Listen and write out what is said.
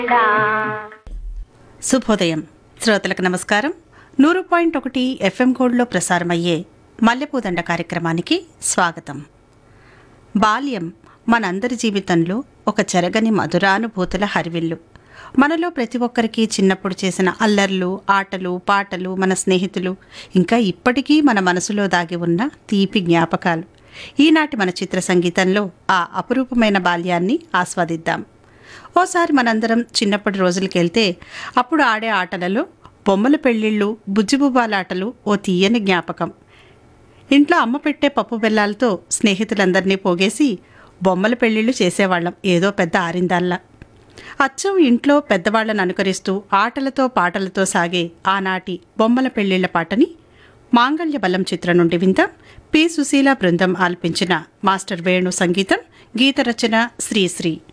శుభోదయం శ్రోతలకు నమస్కారం నూరు పాయింట్ ఒకటి ఎఫ్ఎం కోడ్లో ప్రసారమయ్యే మల్లెపూదండ కార్యక్రమానికి స్వాగతం బాల్యం మనందరి జీవితంలో ఒక చెరగని మధురానుభూతుల హరివిల్లు మనలో ప్రతి ఒక్కరికి చిన్నప్పుడు చేసిన అల్లర్లు ఆటలు పాటలు మన స్నేహితులు ఇంకా ఇప్పటికీ మన మనసులో దాగి ఉన్న తీపి జ్ఞాపకాలు ఈనాటి మన చిత్ర సంగీతంలో ఆ అపురూపమైన బాల్యాన్ని ఆస్వాదిద్దాం ఓసారి మనందరం చిన్నప్పటి రోజులకి వెళ్తే అప్పుడు ఆడే ఆటలలో బొమ్మల పెళ్ళిళ్ళు బుజ్జిబుబాలాటలు ఓ తీయని జ్ఞాపకం ఇంట్లో అమ్మ పెట్టే పప్పు బెల్లాలతో స్నేహితులందరినీ పోగేసి బొమ్మల పెళ్ళిళ్ళు చేసేవాళ్ళం ఏదో పెద్ద ఆరిందాల్లా అచ్చం ఇంట్లో పెద్దవాళ్లను అనుకరిస్తూ ఆటలతో పాటలతో సాగే ఆనాటి బొమ్మల పెళ్ళిళ్ళ పాటని మాంగళ్య బలం చిత్రం నుండి విందాం పి సుశీల బృందం ఆలపించిన మాస్టర్ వేణు సంగీతం గీత రచన శ్రీశ్రీ